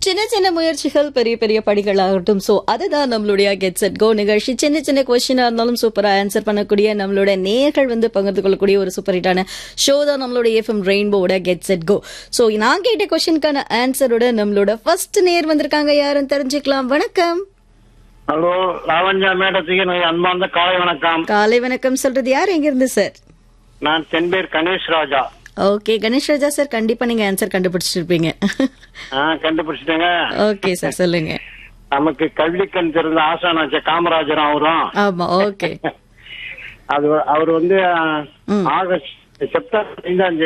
சின்ன சின்ன முயற்சிகள் பெரிய பெரிய படிகளாகட்டும் சோ அதுதான் நம்மளுடைய கெட் செட் கோ நிகழ்ச்சி சின்ன சின்ன கொஸ்டினா இருந்தாலும் சூப்பரா ஆன்சர் பண்ணக்கூடிய நம்மளோட நேர்கள் வந்து பகிர்ந்து கொள்ளக்கூடிய ஒரு சூப்பர் ஹிட்டான ஷோ தான் நம்மளோட எஃப்எம் ரெயின்போட கெட் செட் கோ சோ நான் கேட்ட கொஸ்டினுக்கான ஆன்சரோட நம்மளோட ஃபர்ஸ்ட் நேர் வந்திருக்காங்க யாருன்னு தெரிஞ்சுக்கலாம் வணக்கம் ஹலோ லாவண்யா மேடத்துக்கு என்னுடைய அன்பார்ந்த காலை வணக்கம் காலை வணக்கம் சொல்றது யார் எங்க இருந்து சார் நான் தென்பேர் கணேஷ் ராஜா ஓகே கணேஷ் ராஜா சார் கண்டிப்பா நீங்க ஆன்சர் கண்டுபிடிச்சிருப்பீங்க ஆ, கண்டுபிடிச்சிட்டேங்க ஓகே சார் சொல்லுங்க நமக்கு கல்விக்கண் தெரிந்த ஆசானாச்ச காமராஜர் அவரும் ஆமா ஓகே அது அவர் வந்து ஆ, ம். ஆகஸ்ட் செப்டம்பர் ஐந்தாம் தேதி